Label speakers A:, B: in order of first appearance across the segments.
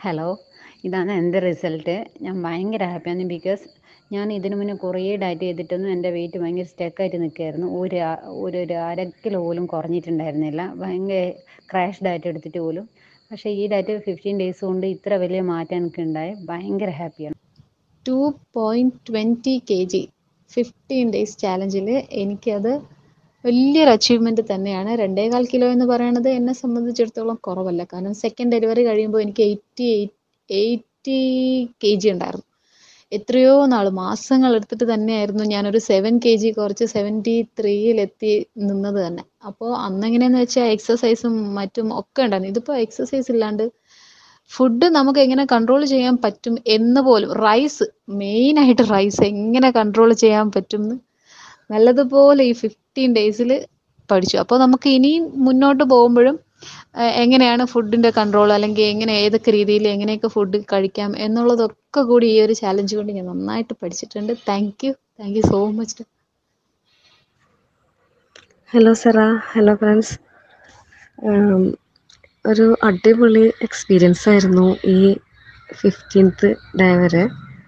A: hello ഇതാണ് എൻ്റെ result ഞാൻ ഭയങ്കര ഹാപ്പിയാണ് ബിക്കോസ് ഞാൻ ഇതിനു മുന്നേ കുറേ ഡയറ്റ് ചെയ്തിട്ടൊന്നും എൻ്റെ വെയിറ്റ് ഭയങ്കര സ്റ്റക്കായിട്ട് നിൽക്കുകയായിരുന്നു ഒരു ഒരു ഒരു അര കിലോ പോലും കുറഞ്ഞിട്ടുണ്ടായിരുന്നില്ല ഭയങ്കര ക്രാഷ് ഡയറ്റ് എടുത്തിട്ട് പോലും പക്ഷേ ഈ ഡയറ്റ് ഫിഫ്റ്റീൻ ഡേയ്സ് കൊണ്ട് ഇത്ര വലിയ മാറ്റം എനിക്ക് ഉണ്ടായി ഭയങ്കര ഹാപ്പിയാണ്
B: two point twenty K G fifteen days ചാലഞ്ചിൽ എനിക്കത് വലിയൊരു അച്ചീവ്മെൻ്റ് തന്നെയാണ് രണ്ടേകാൽ കിലോ എന്ന് പറയുന്നത് എന്നെ സംബന്ധിച്ചിടത്തോളം കുറവല്ല കാരണം സെക്കൻഡ് ഡെലിവറി കഴിയുമ്പോൾ എനിക്ക് എയ്റ്റി എയ്റ്റി കെ ജി ഉണ്ടായിരുന്നു എത്രയോ നാൾ മാസങ്ങൾ എടുത്തിട്ട് തന്നെയായിരുന്നു ഞാനൊരു സെവൻ കെ ജി കുറച്ച് സെവൻറ്റി ത്രീയിലെത്തി നിന്നത് തന്നെ അപ്പോൾ അന്നെങ്ങനെയെന്ന് വെച്ചാൽ എക്സസൈസും മറ്റും ഒക്കെ ഉണ്ടായിരുന്നു ഇതിപ്പോൾ എക്സസൈസ് ഇല്ലാണ്ട് ഫുഡ് നമുക്ക് എങ്ങനെ കൺട്രോൾ ചെയ്യാൻ പറ്റും എന്ന് പോലും റൈസ് മെയിനായിട്ട് റൈസ് എങ്ങനെ കൺട്രോൾ ചെയ്യാൻ പറ്റും എന്ന് നല്ലതുപോലെ ഈ ഫിഫ്റ്റീൻ ഡേയ്സിൽ പഠിച്ചു അപ്പോൾ നമുക്ക് ഇനിയും മുന്നോട്ട് പോകുമ്പോഴും എങ്ങനെയാണ് ഫുഡിൻ്റെ കൺട്രോൾ അല്ലെങ്കിൽ എങ്ങനെ ഏതൊക്കെ രീതിയിൽ എങ്ങനെയൊക്കെ ഫുഡ് കഴിക്കാം എന്നുള്ളതൊക്കെ കൂടി ഈ ഒരു ചാലഞ്ച് കൊണ്ട് ഞാൻ നന്നായിട്ട് പഠിച്ചിട്ടുണ്ട് thank you thank you so much
C: hello Sera hello friends ഒരു അടിപൊളി എക്സ്പീരിയൻസ് ആയിരുന്നു ഈ ഫിഫ്റ്റീൻത്ത് ഡേ വരെ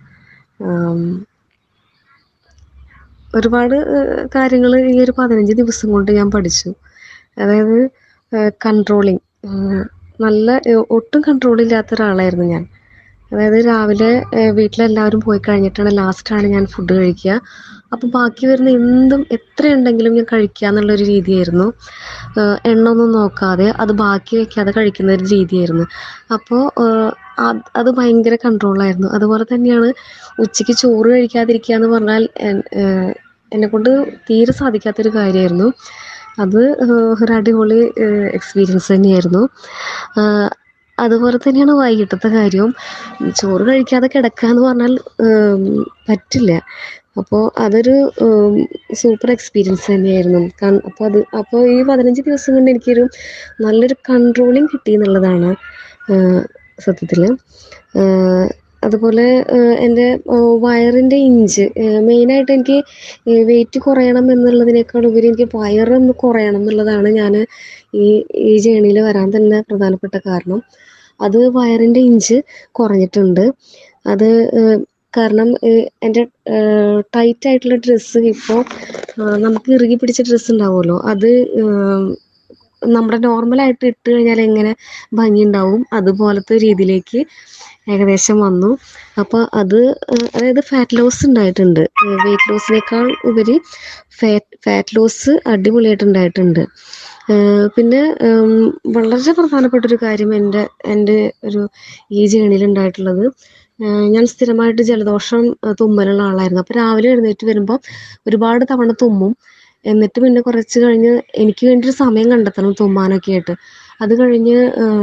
C: ഒരുപാട് കാര്യങ്ങൾ ഈ ഒരു പതിനഞ്ച് ദിവസം കൊണ്ട് ഞാൻ പഠിച്ചു അതായത് കൺട്രോളിങ് നല്ല ഒട്ടും കൺട്രോൾ ഇല്ലാത്ത ഒരാളായിരുന്നു ഞാൻ അതായത് രാവിലെ വീട്ടിലെല്ലാവരും പോയി കഴിഞ്ഞിട്ടാണ് ലാസ്റ്റാണ് ഞാൻ ഫുഡ് കഴിക്കുക അപ്പോൾ ബാക്കി വരുന്ന എന്തും എത്ര ഉണ്ടെങ്കിലും ഞാൻ കഴിക്കുക എന്നുള്ളൊരു രീതിയായിരുന്നു എണ്ണ ഒന്നും നോക്കാതെ അത് ബാക്കി വെക്കാതെ കഴിക്കുന്ന ഒരു രീതിയായിരുന്നു അപ്പോൾ അത് ഭയങ്കര കൺട്രോളായിരുന്നു അതുപോലെ തന്നെയാണ് ഉച്ചയ്ക്ക് ചോറ് കഴിക്കാതിരിക്കുക എന്ന് പറഞ്ഞാൽ എന്നെ കൊണ്ട് തീരെ സാധിക്കാത്തൊരു കാര്യമായിരുന്നു അത് ഒരു അടിപൊളി എക്സ്പീരിയൻസ് തന്നെയായിരുന്നു അതുപോലെ തന്നെയാണ് വൈകിട്ടത്തെ കാര്യവും ചോറ് കഴിക്കാതെ കിടക്കുക എന്ന് പറഞ്ഞാൽ പറ്റില്ല അപ്പോൾ അതൊരു സൂപ്പർ എക്സ്പീരിയൻസ് തന്നെയായിരുന്നു അപ്പോൾ അത് അപ്പോൾ ഈ പതിനഞ്ച് ദിവസം കൊണ്ട് എനിക്കൊരു നല്ലൊരു കൺട്രോളിങ് കിട്ടി എന്നുള്ളതാണ് സത്യത്തിൽ അതുപോലെ എൻ്റെ വയറിൻ്റെ ഇഞ്ച് മെയിനായിട്ട് എനിക്ക് വെയിറ്റ് കുറയണം എന്നുള്ളതിനേക്കാൾ ഉപരി എനിക്ക് വയറൊന്ന് കുറയണം എന്നുള്ളതാണ് ഞാൻ ഈ ഈ ജേണിയിൽ വരാൻ തന്നെ പ്രധാനപ്പെട്ട കാരണം അത് വയറിൻ്റെ ഇഞ്ച് കുറഞ്ഞിട്ടുണ്ട് അത് കാരണം എൻ്റെ ടൈറ്റ് ആയിട്ടുള്ള ഡ്രസ്സ് ഇപ്പോൾ നമുക്ക് ഇറുകി പിടിച്ച ഡ്രസ്സ് ഉണ്ടാവുമല്ലോ അത് നമ്മുടെ നോർമലായിട്ട് ഇട്ട് കഴിഞ്ഞാൽ എങ്ങനെ ഭംഗി ഉണ്ടാവും അതുപോലത്തെ രീതിയിലേക്ക് ഏകദേശം വന്നു അപ്പോൾ അത് അതായത് ഫാറ്റ് ലോസ് ഉണ്ടായിട്ടുണ്ട് വെയിറ്റ് ലോസിനേക്കാൾ ഉപരി ഫാറ്റ് ഫാറ്റ് ലോസ് അടിപൊളിയായിട്ട് ഉണ്ടായിട്ടുണ്ട് പിന്നെ വളരെ പ്രധാനപ്പെട്ട ഒരു കാര്യം എൻ്റെ എൻ്റെ ഒരു ഈ ജേണിയിൽ ഉണ്ടായിട്ടുള്ളത് ഞാൻ സ്ഥിരമായിട്ട് ജലദോഷം തുമ്മലുള്ള ആളായിരുന്നു അപ്പോൾ രാവിലെ എഴുന്നേറ്റ് വരുമ്പോൾ ഒരുപാട് തവണ തുമ്മും എന്നിട്ട് പിന്നെ കുറച്ച് കഴിഞ്ഞ് എനിക്ക് വേണ്ടി ഒരു സമയം കണ്ടെത്തണം തുമ്മാനൊക്കെ ആയിട്ട് അത് കഴിഞ്ഞ്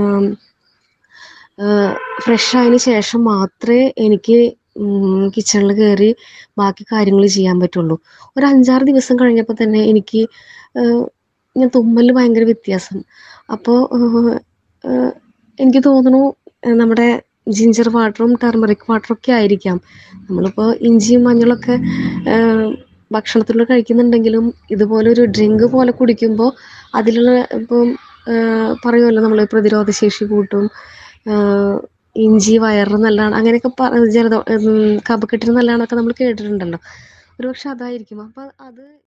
C: ഫ്രഷ് ആയതിനു ശേഷം മാത്രമേ എനിക്ക് കിച്ചണിൽ കയറി ബാക്കി കാര്യങ്ങൾ ചെയ്യാൻ പറ്റുള്ളൂ ഒരു അഞ്ചാറ് ദിവസം കഴിഞ്ഞപ്പോൾ തന്നെ എനിക്ക് ഞാൻ തുമ്മലിൽ ഭയങ്കര വ്യത്യാസം അപ്പോൾ എനിക്ക് തോന്നുന്നു നമ്മുടെ ജിഞ്ചർ വാട്ടറും ടർമറിക് വാട്ടറും ഒക്കെ ആയിരിക്കാം നമ്മളിപ്പോൾ ഇഞ്ചിയും മഞ്ഞളൊക്കെ ഭക്ഷണത്തിലൂടെ കഴിക്കുന്നുണ്ടെങ്കിലും ഇതുപോലെ ഒരു ഡ്രിങ്ക് പോലെ കുടിക്കുമ്പോൾ അതിലുള്ള ഇപ്പം പറയുമല്ലോ നമ്മൾ പ്രതിരോധശേഷി കൂട്ടും ഇഞ്ചി വയറ് നല്ലതാണ് അങ്ങനെയൊക്കെ ജലദോ കഫക്കെട്ടിന് നല്ലതാണൊക്കെ നമ്മൾ കേട്ടിട്ടുണ്ടല്ലോ ഒരു പക്ഷെ അതായിരിക്കും അപ്പം അത്